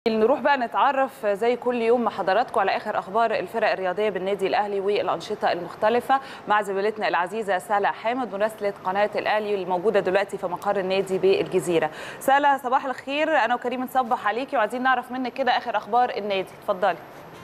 نروح بقى نتعرف زي كل يوم مع حضراتكم على اخر اخبار الفرق الرياضيه بالنادي الاهلي والانشطه المختلفه مع زميلتنا العزيزه ساله حامد مراسله قناه الاهلي الموجوده دلوقتي في مقر النادي بالجزيره. ساله صباح الخير انا وكريم نصبح عليكي وعايزين نعرف منك كده اخر اخبار النادي اتفضلي.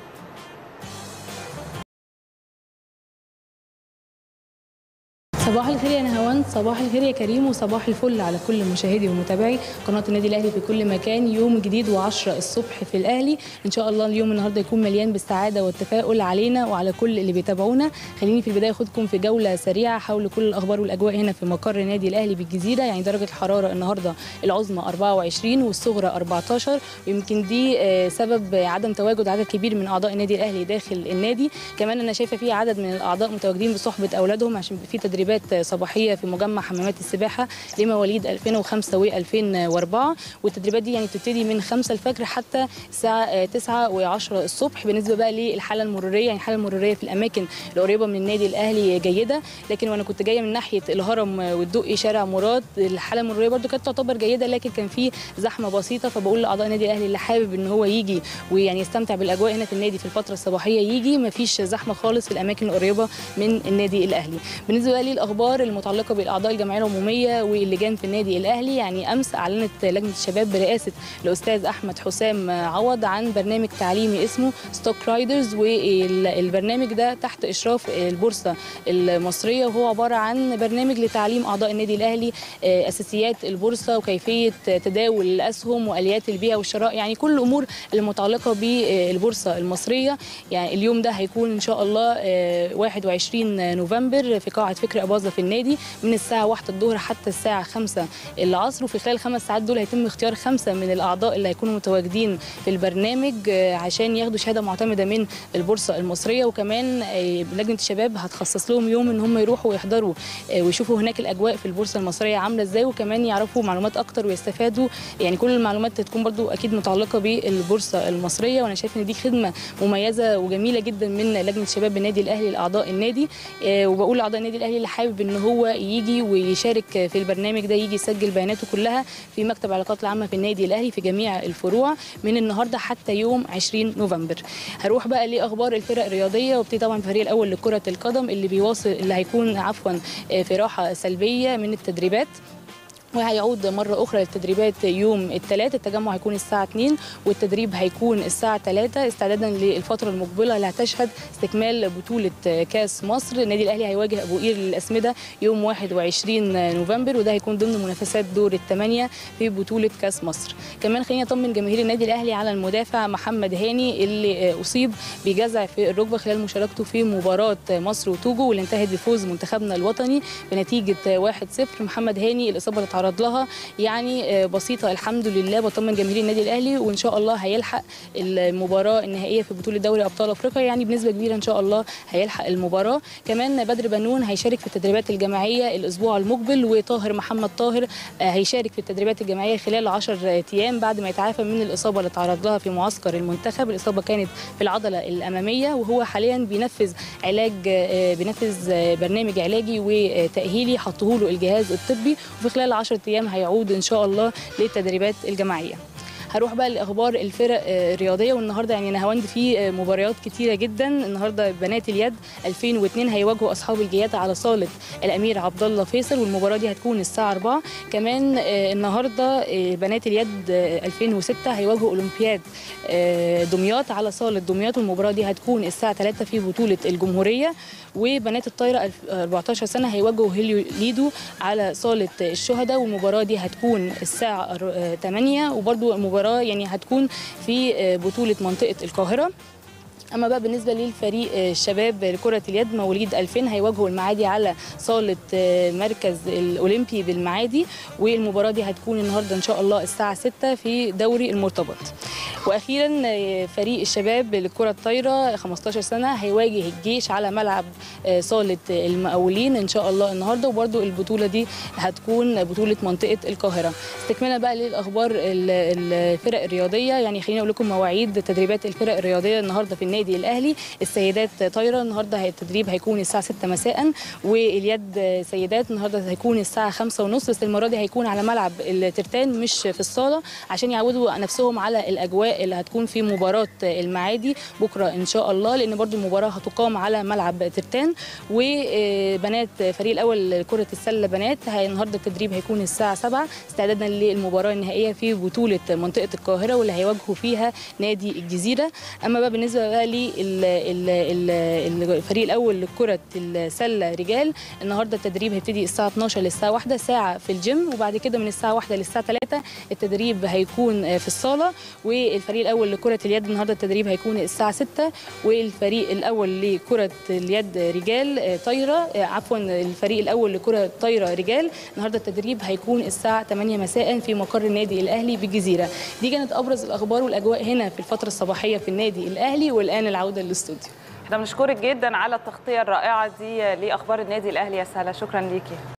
صباح الخير يا نهاوند صباح الخير يا كريم وصباح الفل على كل مشاهدي ومتابعي قناه النادي الاهلي في كل مكان يوم جديد و10 الصبح في الاهلي ان شاء الله اليوم النهارده يكون مليان بالسعاده والتفاؤل علينا وعلى كل اللي بيتابعونا خليني في البدايه اخدكم في جوله سريعه حول كل الاخبار والاجواء هنا في مقر النادي الاهلي بالجزيره يعني درجه الحراره النهارده العظمى 24 والصغرى 14 ويمكن دي سبب عدم تواجد عدد كبير من اعضاء النادي الاهلي داخل النادي كمان انا شايفه في عدد من الاعضاء متواجدين بصحبه اولادهم عشان في تدريبات صباحيه في مجمع حمامات السباحه لمواليد 2005 و2004 والتدريبات دي يعني بتبتدي من 5 الفجر حتى الساعه 9 و10 الصبح بالنسبه بقى للحاله المروريه يعني الحاله المروريه في الاماكن القريبه من النادي الاهلي جيده لكن وانا كنت جايه من ناحيه الهرم والدقي شارع مراد الحاله المروريه برده كانت تعتبر جيده لكن كان في زحمه بسيطه فبقول لاعضاء النادي الاهلي اللي حابب ان هو يجي ويعني يستمتع بالاجواء هنا في النادي في الفتره الصباحيه يجي مفيش زحمه خالص في الاماكن القريبه من النادي الاهلي بالنسبه بقى للاخبار المتعلقه بالاعضاء الجمعيه العموميه واللجان في النادي الاهلي يعني امس اعلنت لجنه الشباب برئاسه الاستاذ احمد حسام عوض عن برنامج تعليمي اسمه ستوك رايدرز والبرنامج ده تحت اشراف البورصه المصريه وهو عباره عن برنامج لتعليم اعضاء النادي الاهلي اساسيات البورصه وكيفيه تداول الاسهم واليات البيع والشراء يعني كل الامور المتعلقه بالبورصه المصريه يعني اليوم ده هيكون ان شاء الله 21 نوفمبر في قاعه فكر اباظه في النادي من الساعه 1 الظهر حتى الساعه 5 العصر وفي خلال الخمس ساعات دول هيتم اختيار خمسه من الاعضاء اللي هيكونوا متواجدين في البرنامج عشان ياخدوا شهاده معتمده من البورصه المصريه وكمان لجنه الشباب هتخصص لهم يوم ان هم يروحوا ويحضروا ويشوفوا هناك الاجواء في البورصه المصريه عامله ازاي وكمان يعرفوا معلومات اكتر ويستفادوا يعني كل المعلومات تكون برضو اكيد متعلقه بالبورصه المصريه وانا شايف ان دي خدمه مميزه وجميله جدا من لجنه الشباب النادي الاهلي لاعضاء النادي وبقول لاعضاء النادي الاهلي اللي حابب ان هو يجي ويشارك في البرنامج ده يجي يسجل بياناته كلها في مكتب العلاقات العامه في النادي الاهلي في جميع الفروع من النهارده حتى يوم 20 نوفمبر هروح بقى لاخبار الفرق الرياضيه وابتدي طبعا الفريق الاول لكره القدم اللي بيواصل اللي هيكون عفوا في راحه سلبيه من التدريبات وهيعود مرة أخرى للتدريبات يوم الثلاث التجمع هيكون الساعة 2 والتدريب هيكون الساعة 3 استعدادا للفترة المقبلة اللي هتشهد استكمال بطولة كاس مصر النادي الأهلي هيواجه أبو قير للأسمدة يوم 21 نوفمبر وده هيكون ضمن منافسات دور الثمانية في بطولة كاس مصر كمان خليني أطمن جماهير النادي الأهلي على المدافع محمد هاني اللي أصيب بجزع في الركبة خلال مشاركته في مباراة مصر وتوجو واللي انتهت بفوز منتخبنا الوطني بنتيجة 1-0 محمد هاني الإصابة اللي تعرض لها يعني بسيطه الحمد لله بطمن جماهير النادي الاهلي وان شاء الله هيلحق المباراه النهائيه في بطوله دوري ابطال افريقيا يعني بنسبه كبيره ان شاء الله هيلحق المباراه كمان بدر بنون هيشارك في التدريبات الجماعيه الاسبوع المقبل وطاهر محمد طاهر هيشارك في التدريبات الجماعيه خلال 10 ايام بعد ما يتعافى من الاصابه اللي تعرض لها في معسكر المنتخب الاصابه كانت في العضله الاماميه وهو حاليا بينفذ علاج بينفذ برنامج علاجي وتاهيلي حطه له الجهاز الطبي وفي خلال 10 ايام هيعود ان شاء الله للتدريبات الجماعيه هروح بقى لاخبار الفرق الرياضيه والنهارده يعني نهاوند في مباريات كتيره جدا النهارده بنات اليد 2002 هيواجهوا اصحاب الجياده على صاله الامير عبد الله فيصل والمباراه دي هتكون الساعه 4 كمان النهارده بنات اليد 2006 هيواجهوا اولمبياد دمياط على صاله دمياط والمباراه دي هتكون الساعه 3 في بطوله الجمهوريه وبنات الطايره 14 سنه هيواجهوا هيليو ليدو على صاله الشهداء والمباراه دي هتكون الساعه 8 وبرده المباراه يعني هتكون في بطوله منطقه القاهره اما بقى بالنسبه للفريق الشباب لكره اليد مواليد 2000 هيواجهوا المعادي على صاله مركز الاولمبي بالمعادي والمباراه دي هتكون النهارده ان شاء الله الساعه 6 في دوري المرتبط واخيرا فريق الشباب للكره الطايره 15 سنه هيواجه الجيش على ملعب صاله المقاولين ان شاء الله النهارده وبرده البطوله دي هتكون بطوله منطقه القاهره استكمالا بقى للاخبار الفرق الرياضيه يعني خليني اقول لكم مواعيد تدريبات الفرق الرياضيه النهارده في النادي الاهلي السيدات طايره النهارده التدريب هيكون الساعه 6 مساء واليد سيدات النهارده هيكون الساعه 5 ونص بس المره دي هيكون على ملعب الترتان مش في الصاله عشان يعودوا نفسهم على الاجواء الاجواء اللي هتكون في مباراه المعادي بكره ان شاء الله لان برضو المباراه هتقام على ملعب ترتان وبنات فريق الاول كره السله بنات هي النهارده التدريب هيكون الساعه 7 استعدادا للمباراه النهائيه في بطوله منطقه القاهره واللي هيواجهوا فيها نادي الجزيره اما بقى بالنسبه بقى للفريق الاول لكره السله رجال النهارده التدريب هيبتدي الساعه 12 للساعه 1 ساعه في الجيم وبعد كده من الساعه 1 للساعه 3 التدريب هيكون في الصاله والفريق الاول لكره اليد النهارده التدريب هيكون الساعه 6 والفريق الاول لكره اليد رجال طايره عفوا الفريق الاول لكره طايره رجال النهارده التدريب هيكون الساعه 8 مساء في مقر النادي الاهلي بالجزيره دي كانت ابرز الاخبار والاجواء هنا في الفتره الصباحيه في النادي الاهلي والان العوده للاستوديو احنا بنشكرك جدا على التغطيه الرائعه دي لاخبار النادي الاهلي يا سهله شكرا ليكي